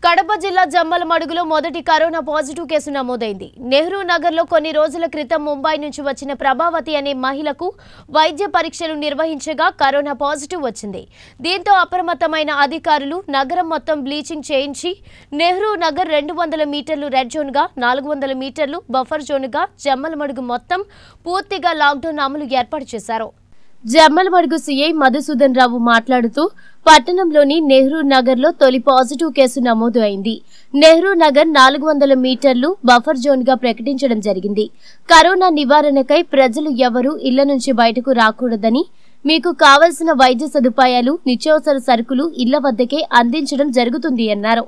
కడప జిల్లా జమ్మలమడుగులో మొదటి corona positive case నమోదైంది నెహ్రూ నగర్లో కొన్ని రోజుల క్రితం ముంబై నుంచి వచ్చిన ప్రభావతి అనే మహిళకు వైద్య పరీక్షలు నిర్వహించగా కరోనా పాజిటివ్ వచ్చింది దీంతో అప్రమత్తమైన అధికారులు నగరం మొత్తం బ్లీచింగ్ చేయించి నెహ్రూ నగర్ రెండు వందల మీటర్లు రెడ్ జోన్గా నాలుగు వందల మీటర్లు బఫర్ జోన్గా జమ్మలమడుగు మొత్తం పూర్తిగా లాక్డౌన్ అమలు ఏర్పాటు చేశారు జమ్మలమడుగు సీఐ మధుసూదన్ రావు మాట్లాడుతూ పట్టణంలోని నెహ్రూ నగర్ లో తొలి పాజిటివ్ కేసు నమోదు అయింది నెహ్రూ నగర్ నాలుగు వందల మీటర్లు బఫర్ జోన్ గా ప్రకటించడం జరిగింది కరోనా నివారణకై ప్రజలు ఎవరూ ఇళ్ల నుంచి బయటకు రాకూడదని మీకు కావలసిన వైద్య సదుపాయాలు నిత్యావసర సరుకులు ఇళ్ల వద్దకే అందించడం జరుగుతుంది అన్నారు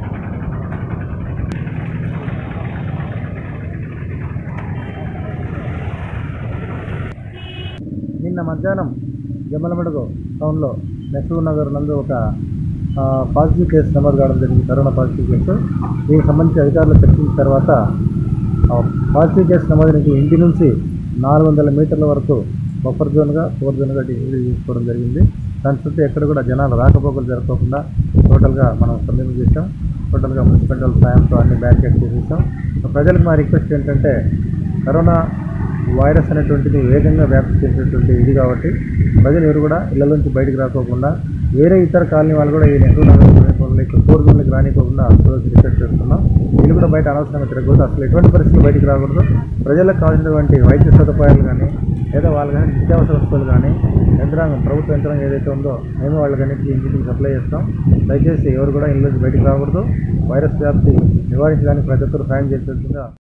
నిన్న మధ్యాహ్నం జమ్మలమడుగు టౌన్లో నెహ్రూ నగర్ నందు ఒక ఆ, పాజిటివ్ కేసు నమోదు కావడం జరిగింది కరోనా పాజిటివ్ కేసు దీనికి సంబంధించి అధికారులు చర్చించిన తర్వాత ఆ, పాజిటివ్ కేసు నమోదునికి ఇంటి నుంచి నాలుగు వందల మీటర్ల వరకు బఫర్ జోన్గా ఫోర్ జోన్గా డిగ్రీ తీసుకోవడం జరిగింది దాని చుట్టూ ఎక్కడ కూడా జనాలు రాకపోకలు జరగకుండా టోటల్గా మనం సమీపం చేసాం టోటల్గా మున్సిపల్ సాయంతో అన్ని బ్యారికేడ్ చేసేసాం ప్రజలకు మా రిక్వెస్ట్ ఏంటంటే కరోనా వైరస్ అనేటువంటిది వేగంగా వ్యాప్తి చేసేటువంటి ఇది కాబట్టి ప్రజలు ఎవరు కూడా ఇళ్ల నుంచి బయటికి రాకోకుండా వేరే ఇతర కాలనీ వాళ్ళు కూడా ఈ నెహ్రూ నగర్ లైక్ ఫోర్ జోన్లకి రానికోకుండా రోజు రిక్వెస్ట్ చేస్తున్నాం వీళ్ళు కూడా బయట అనవసరంగా తిరగకూడదు అసలు ఎటువంటి పరిస్థితులు బయటికి రాకూడదు ప్రజలకు కావాల్సినటువంటి వైద్య సదుపాయాలు కానీ లేదా వాళ్ళు కానీ నిత్యావసర వస్తువులు కానీ యంత్రాంగం ప్రభుత్వ యంత్రాంగం ఏదైతే ఉందో మేము వాళ్ళకన్నిటికీ ఇంటికి సప్లై చేస్తాం దయచేసి ఎవరు కూడా ఇళ్ళ నుంచి బయటికి రాకూడదు వైరస్ వ్యాప్తి నివారించడానికి ప్రతి ఒక్కరు సాయం చేసేట్టుగా